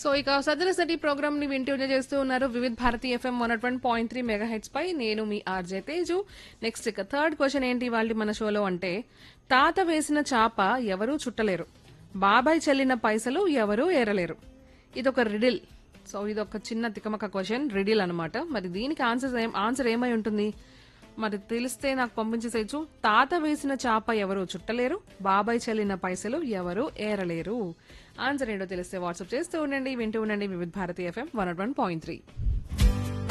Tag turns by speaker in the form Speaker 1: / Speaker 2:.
Speaker 1: so ఇక సదర city programme ని వింటూ చేస్తూ ఉన్నారు Vividh Bharati FM one one point three mega hits పై నేను మీ ఆర్జే తేజు నెక్స్ట్ ఇక థర్డ్ క్వశ్చన్ ఏంటి వాళ్ళ మన షోలో అంటే తాత వేసిన చాప ఎవరూ చుట్టలేరు బాబాయ్ చెల్లిన పైసలు ఎవరూ ఏరలేరు ఇదొక రిడిల్ సో ఇదొక చిన్న తికమక క్వశ్చన్ రిడిల్ అన్నమాట మరి దీనికి ఆన్సర్ ఏం ఆన్సర్ ఏమై ఉంటుంది మరి తెలిస్తే నాకు పంపించేసేయచ్చు తాత వేసిన చాప ఎవరు చుట్టలేరు బాబాయ్ చెల్లిన పైసలు ఎవరు ఏరలేరు ఆన్సర్ ఏంటో తెలిస్తే వాట్సాప్ చేస్తూ ఉండండి వింటూ ఉండండి Vividh Bharati FM one one point three